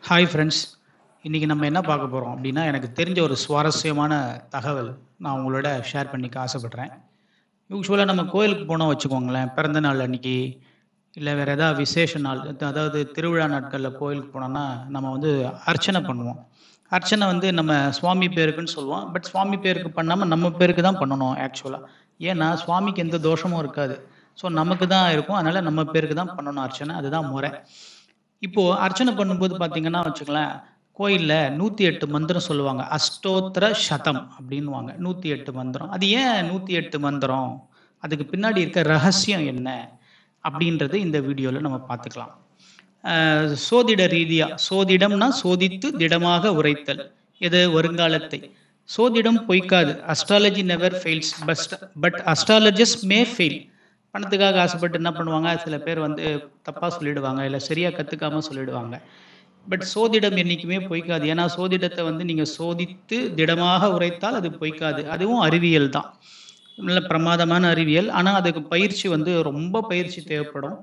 hi friends இன்றைக்கி நம்ம என்ன பார்க்க போகிறோம் அப்படின்னா எனக்கு தெரிஞ்ச ஒரு சுவாரஸ்யமான தகவல் நான் உங்களோட ஷேர் பண்ணிக்க ஆசைப்பட்றேன் யூஸ்வலாக நம்ம கோயிலுக்கு போனோம் வச்சுக்கோங்களேன் பிறந்த நாள் அன்னைக்கு இல்லை வேறு ஏதாவது விசேஷ நாள் அதாவது திருவிழா நாட்களில் கோயிலுக்கு போனோம்னா நம்ம வந்து அர்ச்சனை பண்ணுவோம் அர்ச்சனை வந்து நம்ம சுவாமி பேருக்குன்னு சொல்லுவோம் பட் சுவாமி பேருக்கு பண்ணாமல் நம்ம பேருக்கு தான் பண்ணணும் ஆக்சுவலாக ஏன்னா சுவாமிக்கு எந்த தோஷமும் இருக்காது ஸோ நமக்கு தான் இருக்கும் அதனால் நம்ம பேருக்கு தான் பண்ணணும் அர்ச்சனை அதுதான் முறை இப்போது அர்ச்சனை பண்ணும்போது பார்த்தீங்கன்னா வச்சுக்கலாம் கோயிலில் நூற்றி எட்டு மந்திரம் சொல்லுவாங்க அஷ்டோத்திர சதம் அப்படின்வாங்க நூற்றி எட்டு மந்திரம் அது ஏன் நூற்றி எட்டு மந்திரம் அதுக்கு பின்னாடி இருக்க ரகசியம் என்ன அப்படின்றது இந்த வீடியோவில் நம்ம பார்த்துக்கலாம் அஹ் சோதிட ரீதியாக சோதிடம்னா சோதித்து திடமாக உரைத்தல் எது வருங்காலத்தை சோதிடம் பொய்க்காது astrology never fails first but astrologers may fail பணத்துக்காக ஆசைப்பட்டு என்ன பண்ணுவாங்க சில பேர் வந்து தப்பாக சொல்லிடுவாங்க இல்லை சரியாக கற்றுக்காம சொல்லிடுவாங்க பட் சோதிடம் என்றைக்குமே பொய்க்காது ஏன்னா சோதிடத்தை வந்து நீங்கள் சோதித்து திடமாக உரைத்தால் அது பொய்க்காது அதுவும் அறிவியல் தான் நல்ல பிரமாதமான அறிவியல் ஆனால் அதுக்கு பயிற்சி வந்து ரொம்ப பயிற்சி தேவைப்படும்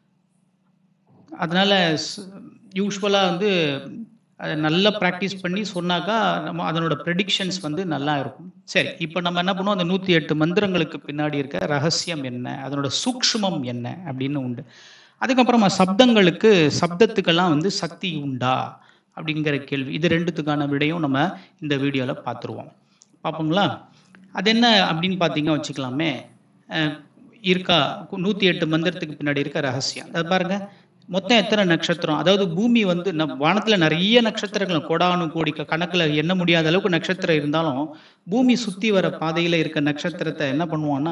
அதனால் யூஸ்வலாக வந்து அதை நல்லா ப்ராக்டிஸ் பண்ணி சொன்னாக்கா நம்ம அதனோட ப்ரெடிக்ஷன்ஸ் வந்து நல்லா இருக்கும் சரி இப்போ நம்ம என்ன பண்ணுவோம் அந்த நூற்றி எட்டு மந்திரங்களுக்கு பின்னாடி இருக்க ரகசியம் என்ன அதனோட சூக்ஷ்மம் என்ன அப்படின்னு உண்டு அதுக்கப்புறமா சப்தங்களுக்கு சப்தத்துக்கெல்லாம் வந்து சக்தி உண்டா அப்படிங்கிற கேள்வி இது ரெண்டுத்துக்கான விடையும் நம்ம இந்த வீடியோவில் பார்த்துருவோம் பார்ப்போங்களா அது என்ன அப்படின்னு பார்த்தீங்க வச்சுக்கலாமே அஹ் இருக்கா நூற்றி எட்டு மந்திரத்துக்கு பின்னாடி இருக்க ரகசியம் அது பாருங்க மொத்தம் எத்தனை நட்சத்திரம் அதாவது பூமி வந்து நம் வானத்தில் நிறைய நட்சத்திரங்கள் கோடானு கோடி கணக்கில் எண்ண முடியாத அளவுக்கு நட்சத்திரம் இருந்தாலும் பூமி சுற்றி வர பாதையில் இருக்க நட்சத்திரத்தை என்ன பண்ணுவோம்னா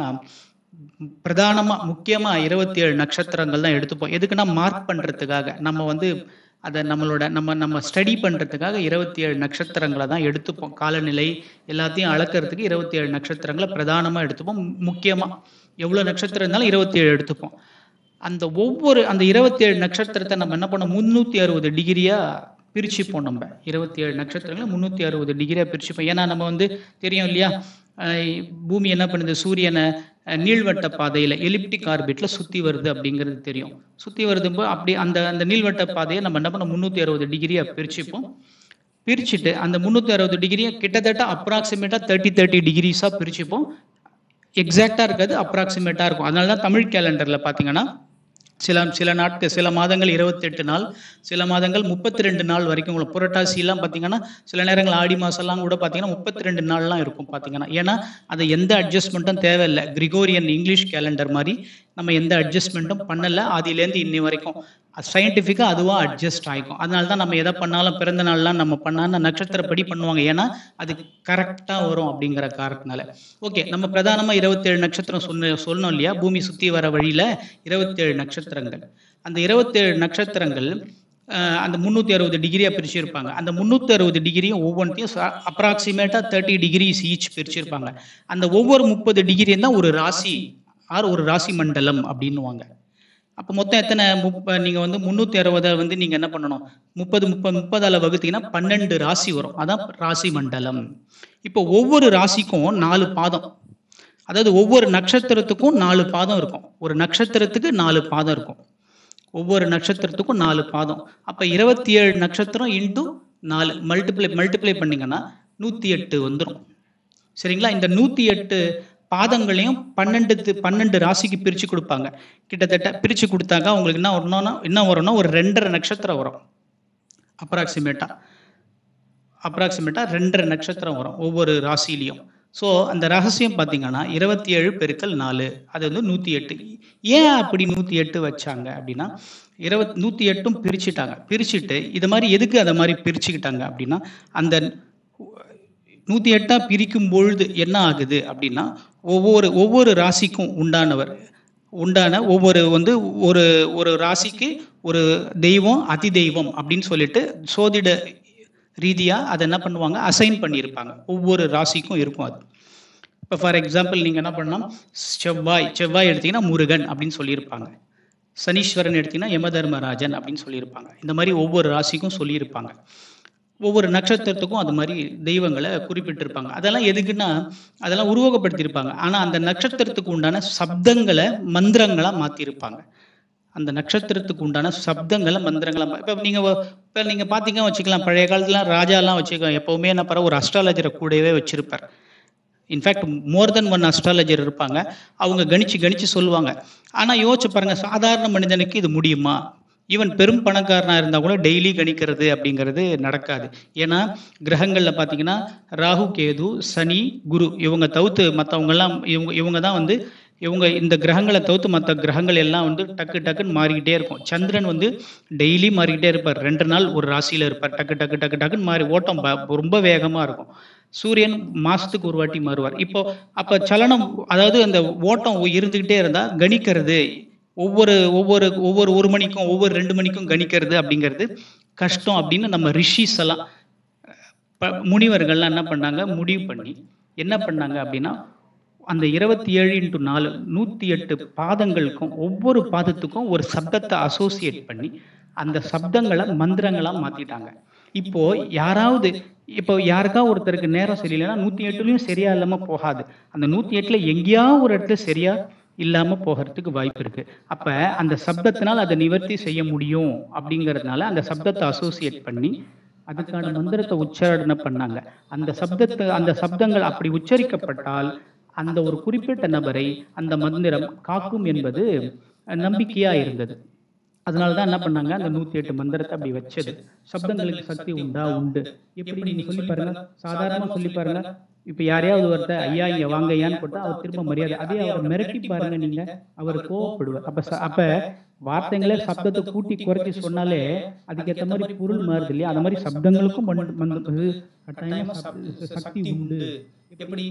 பிரதானமாக முக்கியமாக இருபத்தி ஏழு நட்சத்திரங்கள் தான் எடுத்துப்போம் எதுக்குன்னா மார்க் பண்ணுறதுக்காக நம்ம வந்து அதை நம்மளோட நம்ம நம்ம ஸ்டடி பண்ணுறதுக்காக இருபத்தி ஏழு நட்சத்திரங்களை தான் எடுத்துப்போம் காலநிலை எல்லாத்தையும் அளக்கிறதுக்கு இருபத்தி ஏழு நட்சத்திரங்களை பிரதானமாக எடுத்துப்போம் முக்கியமாக எவ்வளோ நட்சத்திரம் இருந்தாலும் இருபத்தி ஏழு எடுத்துப்போம் அந்த ஒவ்வொரு அந்த இருபத்தி ஏழு நட்சத்திரத்தை நம்ம என்ன பண்ணோம் முந்நூற்றி அறுபது டிகிரியாக பிரிச்சுப்போம் நம்ம இருபத்தி ஏழு நட்சத்திரங்களை முந்நூற்றி அறுபது டிகிரியாக பிரிச்சுப்போம் ஏன்னா நம்ம வந்து தெரியும் இல்லையா அஹ் பூமி என்ன பண்ணுது சூரியனை அஹ் நீள்வட்ட பாதையில் எலிப்டிக் ஆர்பிட்டில் சுற்றி வருது அப்படிங்கிறது தெரியும் சுற்றி வருதுப்போ அப்படி அந்த அந்த நீள்வட்ட பாதையை நம்ம என்ன பண்ணோம் முந்நூற்றி அறுபது டிகிரியாக பிரிச்சுப்போம் பிரிச்சுட்டு அந்த முந்நூற்றி அறுபது டிகிரியை கிட்டத்தட்ட அப்ராக்சிமேட்டாக தேர்ட்டி தேர்ட்டி டிகிரிஸாக பிரிச்சுப்போம் எக்ஸாக்டாக இருக்காது அப்ராக்சிமேட்டாக இருக்கும் அதனால தான் தமிழ் கேலண்டரில் பார்த்தீங்கன்னா சில சில நாட்கள் சில மாதங்கள் இருபத்தெட்டு நாள் சில மாதங்கள் முப்பத்தி ரெண்டு நாள் வரைக்கும் உங்களுக்கு புரட்டாசிலாம் பார்த்தீங்கன்னா சில நேரங்கள் ஆடி மாதம்லாம் கூட பார்த்தீங்கன்னா முப்பத்தி ரெண்டு நாள்லாம் இருக்கும் பார்த்தீங்கன்னா ஏன்னா அது எந்த அட்ஜஸ்ட்மெண்ட்டும் தேவையில்லை கிரிகோரியன் இங்கிலீஷ் கேலண்டர் மாதிரி நம்ம எந்த அட்ஜஸ்ட்மெண்ட்டும் பண்ணலை ஆதியிலேருந்து இன்னி வரைக்கும் சயின்டிஃபிக்காக அதுவாக அட்ஜஸ்ட் ஆகிக்கும் அதனால தான் நம்ம எதை பண்ணாலும் பிறந்த நாள்லாம் நம்ம பண்ணால் நட்சத்திரப்படி பண்ணுவாங்க ஏன்னா அது கரெக்டாக வரும் அப்படிங்கிற காரணத்தினால ஓகே நம்ம பிரதானமாக இருபத்தேழு நட்சத்திரம் சொன்ன சொன்னோம் இல்லையா பூமி சுற்றி வர வழியில் இருபத்தேழு நட்சத்திரங்கள் அந்த இருபத்தேழு நட்சத்திரங்கள் அஹ், அந்த முந்நூற்றி அறுபது டிகிரியாக பிரிச்சிருப்பாங்க அந்த முந்நூற்றி அறுபது டிகிரியும் ஒவ்வொன்றையும் அப்ராக்சிமேட்டாக தேர்ட்டி டிகிரிஸ் ஈச் பிரிச்சிருப்பாங்க அந்த ஒவ்வொரு முப்பது டிகிரியும் தான் ஒரு ராசி ஆர் ஒரு ராசி மண்டலம் அப்படின்னுவாங்க அப்போ மொத்தம் எத்தனை முப்ப நீங்கள் வந்து முந்நூற்றி அறுபதை வந்து நீங்கள் என்ன பண்ணணும் முப்பது முப்பது முப்பதால் வகுத்தீங்கன்னா பன்னெண்டு ராசி வரும் அதான் ராசி மண்டலம் இப்போ ஒவ்வொரு ராசிக்கும் நாலு பாதம் அதாவது ஒவ்வொரு நட்சத்திரத்துக்கும் நாலு பாதம் இருக்கும் ஒரு நட்சத்திரத்துக்கு நாலு பாதம் இருக்கும் ஒவ்வொரு நட்சத்திரத்துக்கும் நாலு பாதம் அப்போ இருபத்தி ஏழு நட்சத்திரம் இன்ட்டு நாலு மல்டிப்ளை மல்டிப்ளை பண்ணீங்கன்னா நூற்றி எட்டு வந்துடும் சரிங்களா இந்த நூற்றி எட்டு பாதங்களையும் பன்னெண்டு பன்னெண்டு ராசிக்கு பிரித்து கொடுப்பாங்க கிட்டத்தட்ட பிரித்து கொடுத்தாக்கா உங்களுக்கு என்ன வரணும்னா என்ன வரும்னா ஒரு ரெண்டரை நட்சத்திரம் வரும் அப்ராக்சிமேட்டாக அப்ராக்சிமேட்டாக ரெண்டரை நட்சத்திரம் வரும் ஒவ்வொரு ராசிலையும் ஸோ அந்த ரகசியம் பார்த்தீங்கன்னா இருபத்தி ஏழு பெருக்கல் நாலு அது வந்து நூற்றி எட்டு ஏன் அப்படி நூற்றி எட்டு வச்சாங்க அப்படின்னா இருபத் நூற்றி எட்டும் பிரிச்சுட்டாங்க பிரிச்சுட்டு இது மாதிரி எதுக்கு அதை மாதிரி பிரிச்சுக்கிட்டாங்க அப்படின்னா அந்த நூற்றி எட்டாக பிரிக்கும் பொழுது என்ன ஆகுது அப்படின்னா ஒவ்வொரு ஒவ்வொரு ராசிக்கும் உண்டானவர் உண்டான ஒவ்வொரு வந்து ஒரு ஒரு ராசிக்கு ஒரு தெய்வம் அதி தெய்வம் அப்படின்னு சொல்லிட்டு சோதிட ரீதியாக அதை என்ன பண்ணுவாங்க அசைன் பண்ணியிருப்பாங்க ஒவ்வொரு ராசிக்கும் இருக்கும் அது இப்போ ஃபார் எக்ஸாம்பிள் நீங்கள் என்ன பண்ணலாம் செவ்வாய் செவ்வாய் எடுத்தீங்கன்னா முருகன் அப்படின்னு சொல்லியிருப்பாங்க சனீஸ்வரன் எடுத்தீங்கன்னா யமதர்மராஜன் அப்படின்னு சொல்லியிருப்பாங்க இந்த மாதிரி ஒவ்வொரு ராசிக்கும் சொல்லியிருப்பாங்க ஒவ்வொரு நட்சத்திரத்துக்கும் அது மாதிரி தெய்வங்களை குறிப்பிட்டிருப்பாங்க அதெல்லாம் எதுக்குன்னா அதெல்லாம் உருவகப்படுத்தியிருப்பாங்க ஆனால் அந்த நட்சத்திரத்துக்கு உண்டான சப்தங்களை மந்திரங்களாக மாற்றிருப்பாங்க அந்த நட்சத்திரத்துக்கு உண்டான சப்தங்களை மந்திரங்களை இப்போ நீங்கள் இப்போ நீங்கள் பார்த்தீங்க வச்சுக்கலாம் பழைய காலத்துலாம் ராஜாலாம் வச்சுக்கோ எப்போவுமே என்ன பாரு ஒரு அஸ்ட்ராலஜரை கூடவே வச்சிருப்பார் in fact more than one astrologer இருப்பாங்க அவங்க கணிச்சு கணிச்சு சொல்லுவாங்க ஆனால் யோசிச்சு பாருங்க சாதாரண மனிதனுக்கு இது முடியுமா ஈவன் பெரும் பணக்காரனா இருந்தா கூட டெய்லி கணிக்கிறது அப்படிங்கிறது நடக்காது ஏன்னா கிரகங்கள்ல பாத்தீங்கன்னா ராகு கேது சனி குரு இவங்க தவிர்த்து மற்றவங்க எல்லாம் இவங்க இவங்க தான் வந்து இவங்க இந்த கிரகங்களை தவிர்த்து மற்ற கிரகங்கள் எல்லாம் வந்து டக்கு டக்குன்னு மாறிக்கிட்டே இருக்கும் சந்திரன் வந்து டெய்லி மாறிக்கிட்டே இருப்பார் ரெண்டு நாள் ஒரு ராசியில இருப்பார் டக்கு டக்கு டக்கு டக்குன்னு மாறி ஓட்டம் ப- ரொம்ப வேகமா இருக்கும் சூரியன் மாசத்துக்கு ஒரு வாட்டி மாறுவார் இப்போ அப்ப சலனம் அதாவது அந்த ஓட்டம் இருந்துகிட்டே இருந்தா கணிக்கிறது ஒவ்வொரு ஒவ்வொரு ஒவ்வொரு ஒரு மணிக்கும் ஒவ்வொரு ரெண்டு மணிக்கும் கணிக்கிறது அப்படிங்கிறது கஷ்டம் அப்படின்னு நம்ம ரிஷிஸ் எல்லாம் ப- முனிவர்கள்லாம் என்ன பண்ணாங்க முடிவு பண்ணி என்ன பண்ணாங்க அப்படின்னா அந்த இருபத்தி ஏழு இன்ட்டு நாலு நூத்தி எட்டு பாதங்களுக்கும் ஒவ்வொரு பாதத்துக்கும் ஒரு சப்தத்தை அசோசியேட் பண்ணி அந்த சப்தங்களை மந்திரங்களா மாத்திட்டாங்க இப்போ யாராவது இப்போ யாருக்கா ஒருத்தருக்கு நேரம் சரியில்லைன்னா நூத்தி எட்டுலயும் சரியா இல்லாம போகாது அந்த நூத்தி எட்டுல எங்கேயாவது ஒரு இடத்துல சரியா இல்லாம போகிறதுக்கு வாய்ப்பு இருக்கு அப்ப அந்த சப்தத்தினால் அதை நிவர்த்தி செய்ய முடியும் அப்படிங்கறதுனால அந்த சப்தத்தை அசோசியேட் பண்ணி அதுக்கான மந்திரத்தை உச்சாரணை பண்ணாங்க அந்த சப்தத்தை அந்த சப்தங்கள் அப்படி உச்சரிக்கப்பட்டால் அந்த ஒரு குறிப்பிட்ட நபரை அந்த மந்திரம் காக்கும் என்பது நம்பிக்கையா இருந்தது அதனால தான் என்ன பண்ணாங்க அந்த நூத்தி எட்டு மந்திரத்தை அப்படி வச்சது சப்தங்களுக்கு சக்தி உண்டா உண்டு எப்படி நீங்க சொல்லி பாருங்க சாதாரணமா சொல்லி பாருங்க இப்ப யாரையாவது ஒருத்தர் ஐயா இங்க வாங்க ஐயான்னு போட்டா அவர் திரும்ப மரியாதை அதே அவரை மிரட்டி பாருங்க நீங்க அவர் கோவப்படுவார் அப்ப ச- அப்ப வார்த்தைங்களே சப்தத்தை கூட்டி குறைச்சி சொன்னாலே அதுக்கேற்ற மாதிரி பொருள் மாறுது இல்லையா அந்த மாதிரி சப்தங்களுக்கும் மந்த- மந்த- இது கட்டாயமா சப்- சக்தி உண்டு எப்படி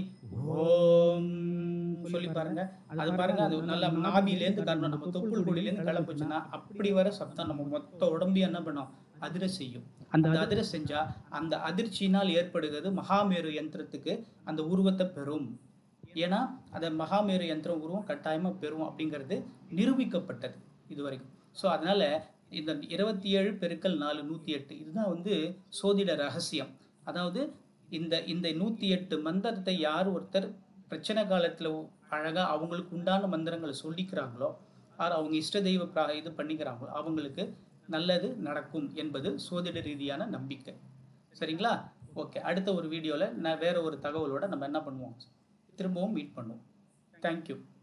ஓம் சொல்லி பாருங்க அது பாருங்க அது நல்ல நாபிலேருந்து காரணம் நம்ம தொப்புள் கொடியிலேருந்து கிளம்புச்சுன்னா அப்படி வர சப்தம் நம்ம மொத்த உடம்பையும் என்ன பண்ணும் அதிர செய்யும் அந்த அந்த அதிர செஞ்சா அந்த அதிர்ச்சியினால் ஏற்படுகிறது மகாமேரு யந்திரத்துக்கு அந்த உருவத்தை பெறும் ஏன்னா அந்த மகாமேரு யந்திரம் உருவம் கட்டாயமா பெறும் அப்படிங்கிறது நிரூபிக்கப்பட்டது இது வரைக்கும் ஸோ அதனால இந்த இருபத்தி ஏழு பெருக்கல் நாலு நூத்தி எட்டு இதுதான் வந்து சோதிட ரகசியம் அதாவது இந்த இந்த நூத்தி எட்டு மந்திரத்தை யார் ஒருத்தர் பிரச்சனை காலத்துல அழகா அவங்களுக்கு உண்டான மந்திரங்களை சொல்லிக்கிறாங்களோ ஆர் அவங்க இஷ்ட தெய்வ பிரா- இது பண்ணிக்கிறாங்களோ அவங்களுக்கு நல்லது நடக்கும் என்பது சோதிட ரீதியான நம்பிக்கை சரிங்களா ஓகே அடுத்த ஒரு வீடியோவில் நான் வேற ஒரு தகவலோட நம்ம என்ன பண்ணுவோம் திரும்பவும் மீட் பண்ணுவோம் தேங்க்யூ